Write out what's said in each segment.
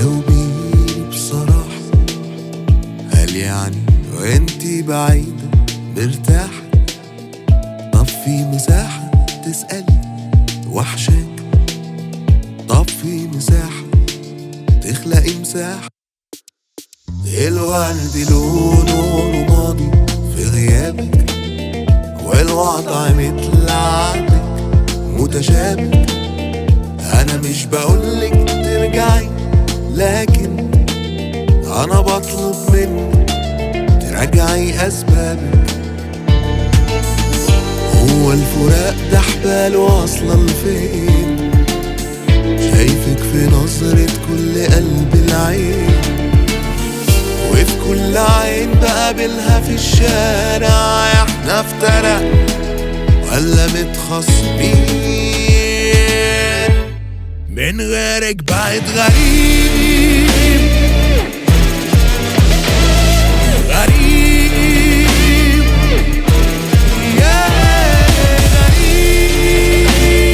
جاوبيني بصراحة هل يعني وانتي بعيدة مرتاحة طب في مساحة تسألي وحشاك طب في مساحة تخلقي مساحة الورد لونه رمادي في غيابك والوضع مثل عادك متشابك انا مش بقولك ترجعي لكن انا بطلب منك ترجعي اسبابك هو الفراق ده حباله اصلا لفين شايفك في نظرة كل قلب العين وفي كل عين بقابلها في الشارع احنا افترق ولا متخاصمين من غيرك بقيت غريب غريب يا غريب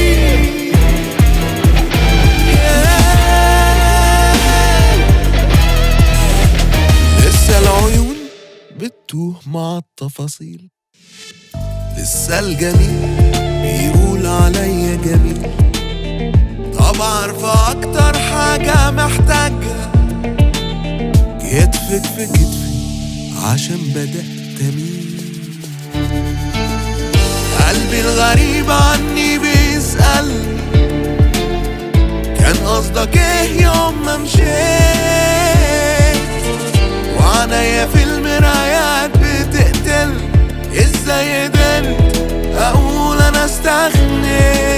يا لسه العيون بتتوه مع التفاصيل لسه الجميل بيقول عليا جميل طب عارفة أكتر حاجة محتاجها كتفك في كتفي عشان بدأت أميل قلبي الغريب عني بيسأل كان قصدك ايه يوم ما مشيت وعنايا في المرايات بتقتل ازاي قدرت اقول انا استغنيت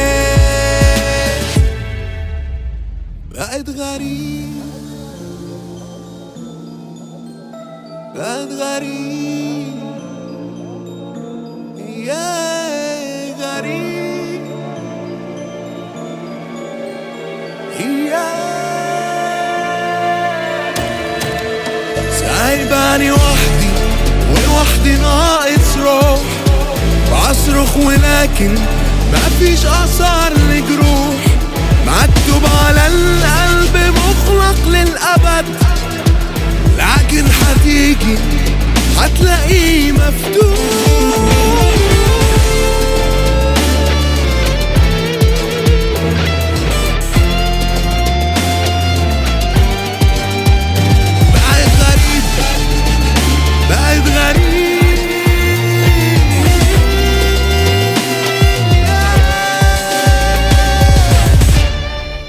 بقيت غريب بقيت غريب يا غريب يا سايباني وحدي ولوحدي ناقص روح بصرخ ولكن مفيش اثار لجروح مكتوب على القلب